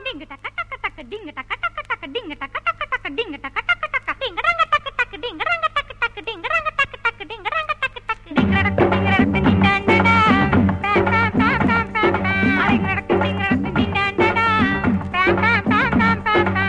டிங்கு டக்க டக்க டக்க டிங்கு டக்க டக்க டக்க டிங்கு டக்க டக்க டக்க டிங்கு டக்க டக்க டக்க டிங்கு ரங்க டக்கு டக்கு டிங்கு ரங்க டக்கு டக்கு டிங்கு ரங்க டக்கு டக்கு டிங்கு ரங்க டக்கு டக்கு டிங்கு ரடக்கு டிங்கு ரடக்கு டிண்டாண்டடா பா பா பா பா பா பா டிங்கு ரடக்கு டிங்கு ரடக்கு டிண்டாண்டடா பா பா பா பா பா பா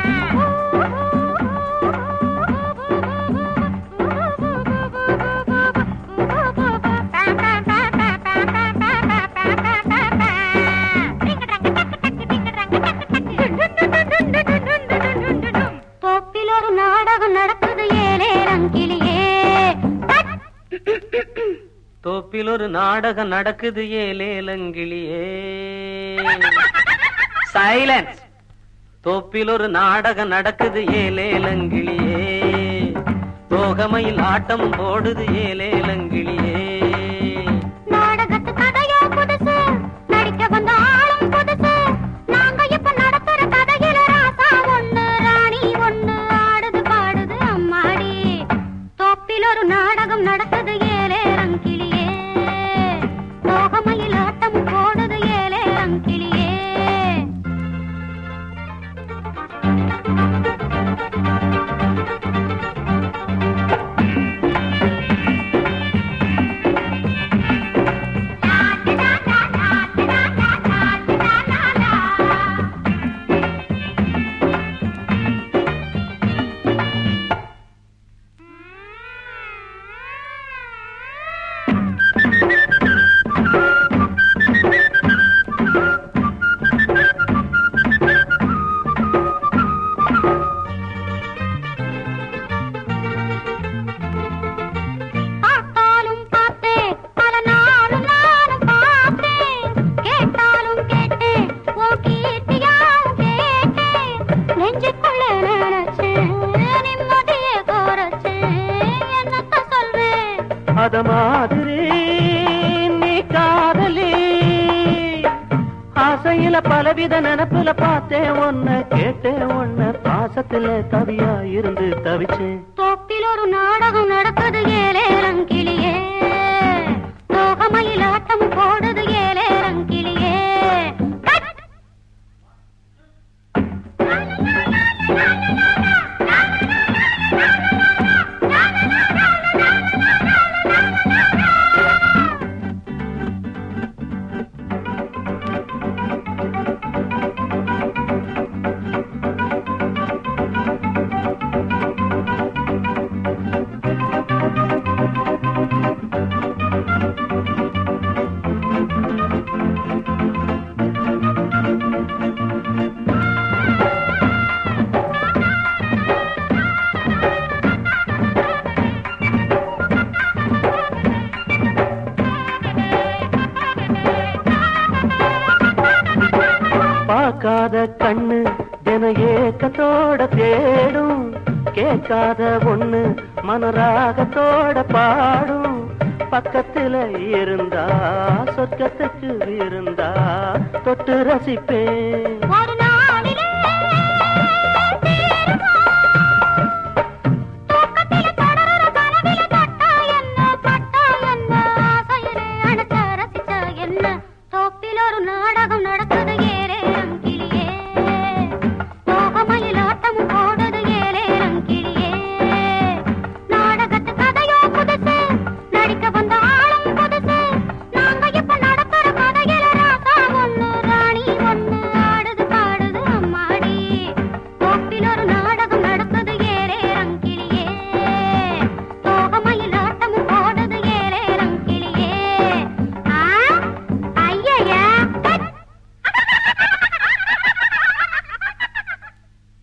தோப்பில் ஒரு நாடகம் நடக்குது ஏலேலம் கிளியே தோப்பில் ஒரு நாடகம் நடக்குது ஏலேலங்கிளியே சைலன்ஸ் தோப்பில் ஒரு நாடகம் நடக்குது ஏலேலங்கிளியே தோகமையில் ஆட்டம் போடுது ஏலேலங்கிளியே நாடகத்து கதையோ புதுசு நடிக்க வந்த ஆளும் புதுசு நாங்க இப்ப நடத்துற கதையில ராசா ஒண்ணு ராணி ஒண்ணு ஆடுது பாடுது அம்மாடி தோப்பில் ஒரு நாடகம் நடக்குது ஏலேலம் கிளியே தோகமையில் ஆட்டம் போடுது ஏலேலம் கிளியே பார்த்தாலும் பார்த்தேன் பல நாளும் நானும் பார்த்தேன் கேட்டாலும் கேட்டேன் உன் கீர்த்தியாவும் கேட்டேன் நெஞ்சுக்குள்ள நினைச்சேன் நிம்மதியை குறைச்சேன் என்னத்த சொல்வேன் அத மாதிரி நீ காதலி ஆசையில பலவித நினப்புல பார்த்தேன் ஒன்ன கேட்டேன் ஒன்ன பாசத்துல கவியா இருந்து தவிச்சேன் தோப்பில் ஒரு நாடகம் நடக்குது ஏலேலம் கிளியே தோகமையில் ஆட்டம் போடுது ஏலேலம் கிளியே கட்! பார்க்காத கண்ணு தின ஏக்கத்தோட தேடும் கேட்காத ஒண்ணு மனராகத்தோட பாடும் பக்கத்துல இருந்தா சொர்க்கத்துக்கு இருந்தா தொட்டு ரசிப்பேன் ஓ